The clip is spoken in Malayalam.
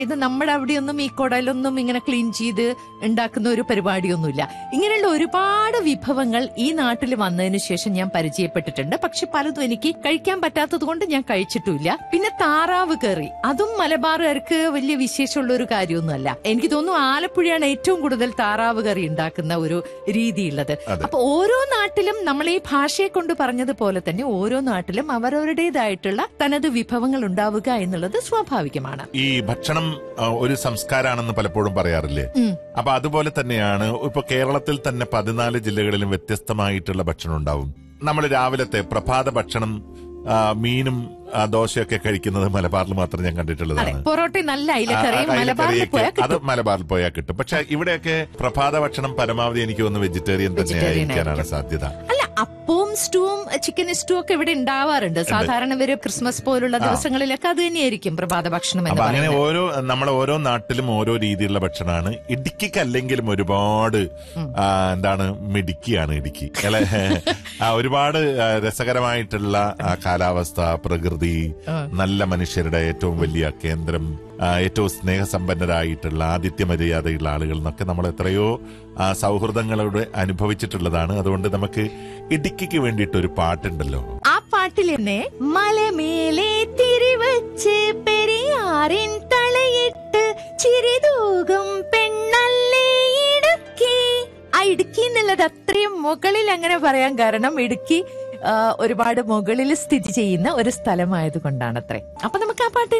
ഇത് നമ്മുടെ അവിടെയൊന്നും ഈ കുടലൊന്നും ഇങ്ങനെ ക്ലീൻ ചെയ്ത് ഉണ്ടാക്കുന്ന ഒരു പരിപാടിയൊന്നുമില്ല ഇങ്ങനെയുള്ള ഒരുപാട് വിഭവങ്ങൾ ഈ നാട്ടിൽ വന്നതിന് ശേഷം ഞാൻ പരിചയപ്പെട്ടിട്ടുണ്ട് പക്ഷെ പലതും എനിക്ക് കഴിക്കാൻ പറ്റാത്തത് കൊണ്ട് ഞാൻ കഴിച്ചിട്ടുമില്ല പിന്നെ താറാവ് കറി അതും മലബാറുകാർക്ക് വലിയ വിശേഷമുള്ള ഒരു കാര്യമൊന്നുമല്ല എനിക്ക് തോന്നുന്നു ആലപ്പുഴയാണ് ഏറ്റവും കൂടുതൽ താറാവ് കറി ഉണ്ടാക്കുന്ന ഒരു രീതിയുള്ളത് അതെ. അപ്പൊ ഓരോ നാട്ടിലും നമ്മൾ ഈ ഭാഷയെ കൊണ്ട് പറഞ്ഞതുപോലെ തന്നെ ഓരോ നാട്ടിലും അവരവരുടേതായിട്ടുള്ള തനത് വിഭവങ്ങൾ ഉണ്ടാവുക എന്നുള്ളത് സ്വാഭാവികമാണ് ഈ ഭക്ഷണം ആ, ഒരു സംസ്കാരമാണെന്ന് പലപ്പോഴും പറയാറില്ലേ ഉം. അപ്പൊ അതുപോലെ തന്നെയാണ് ഇപ്പൊ കേരളത്തിൽ തന്നെ പതിനാല് ജില്ലകളിലും വ്യത്യസ്തമായിട്ടുള്ള ഭക്ഷണം ഉണ്ടാവും നമ്മൾ രാവിലത്തെ പ്രഭാത ഭക്ഷണം ആ, മീനും ആ, ദോശയൊക്കെ കഴിക്കുന്നത് മലബാറിൽ മാത്രം ഞാൻ അതെ കണ്ടിട്ടുള്ളതാണ് പൊറോട്ട നല്ല ആ, അയിലക്കറിയും ആ, മലബാറിൽ അയിലക്കറിയൊക്കെ പോയാൽ അത് കിട്ടും മലബാറിൽ പോയാൽ കിട്ടും പക്ഷെ ഇവിടെയൊക്കെ പ്രഭാത ഭക്ഷണം പരമാവധി എനിക്ക് തോന്നുന്നു വെജിറ്റേറിയൻ തന്നെ Vegetarian ആയിരിക്കാനാണ് ആയിരിക്കും. സാധ്യത അല്ല അപ്പവും സ്റ്റൂവും ചിക്കൻ സ്റ്റൂ ഒക്കെ ഇവിടെ ഉണ്ടാവാറുണ്ട് സാധാരണ ഇവര് ക്രിസ്മസ് പോലുള്ള ദിവസങ്ങളിലൊക്കെ അത് തന്നെയായിരിക്കും പ്രഭാത ഭക്ഷണം എന്ന് അപ്പൊ അങ്ങനെ പറയുന്നത് ഓരോ നമ്മളെ ഓരോ നാട്ടിലും ഓരോ രീതിയിലുള്ള ഭക്ഷണമാണ് ഇടുക്കിക്ക് അല്ലെങ്കിലും ഒരുപാട് ആ, എന്താണ് മിടുക്കിയാണ് ഇടുക്കി അല്ലെ ആ, ഒരുപാട് ആ, രസകരമായിട്ടുള്ള ആ, കാലാവസ്ഥ പ്രകൃതി നല്ല മനുഷ്യരുടെ ഏറ്റവും വലിയ കേന്ദ്രം ആ, ഏറ്റവും സ്നേഹസമ്പന്നരായിട്ടുള്ള ആതിഥ്യ മര്യാദയുള്ള ആളുകൾ എന്നൊക്കെ നമ്മൾ എത്രയോ ആ, സൗഹൃദങ്ങളോട് അനുഭവിച്ചിട്ടുള്ളതാണ് അതുകൊണ്ട് നമുക്ക് ഇടുക്കിക്ക് വേണ്ടിയിട്ട് ഒരു പാട്ടുണ്ടല്ലോ ആ പാട്ടിൽ തന്നെ മലമേലെ തിരിവച്ച് പെരിയാറിൻ തളയിട്ട് ചിരിതൂകും പെണ്ണല്ലേ ഇടുക്കി ആ ഇടുക്കി എന്നുള്ളത് അത്രയും മുകളിൽ അങ്ങനെ പറയാൻ കാരണം ഇടുക്കി ആ, ഒരുപാട് മുകളിൽ സ്ഥിതി ചെയ്യുന്ന ഒരു സ്ഥലമായത് കൊണ്ടാണത്രേ അപ്പൊ നമുക്ക് ആ പാട്ട്